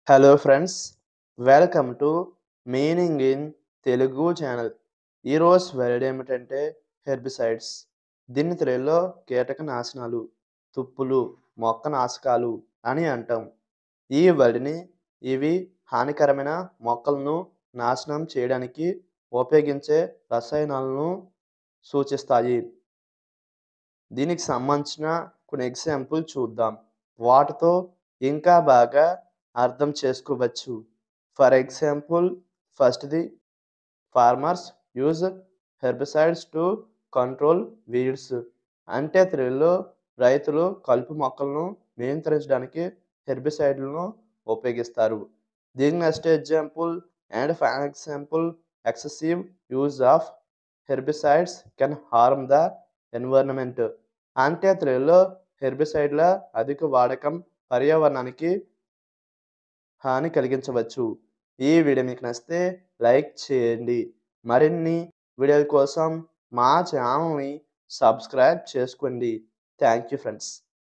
hello friends welcome to meaning in Telugu channel ఈరోజు word ఏమిటంటే herbicides దీన్ని తెలుగులో కీటక నాశనాలు తుప్పులు మొక్క నాశకాలు అని అంటాం ఈ వర్డ్ని ఇవి హానికరమైన మొక్కలను నాశనం చేయడానికి ఉపయోగించే రసాయనాలను సూచిస్తాయి దీనికి సంబంధించిన కొన్ని ఎగ్జాంపుల్ చూద్దాం వాటితో ఇంకా బాగా అర్థం చేసుకోవచ్చు ఫర్ ఎగ్జాంపుల్ ఫస్ట్ది farmers use herbicides to control weeds అంటే తెలుగులో రైతులు కలుపు మొక్కలను నియంత్రించడానికి హెర్బిసైడ్లను ఉపయోగిస్తారు దీని next example and fine example excessive use of herbicides can harm the environment అంటే తెలుగులో హెర్బిసైడ్ల అధిక వాడకం పర్యావరణానికి హాని కలిగించవచ్చు ఈ వీడియో మీకు నచ్చితే లైక్ చేయండి మరిన్ని వీడియోల కోసం మా ఛానల్ని సబ్స్క్రైబ్ చేసుకోండి థ్యాంక్ యూ ఫ్రెండ్స్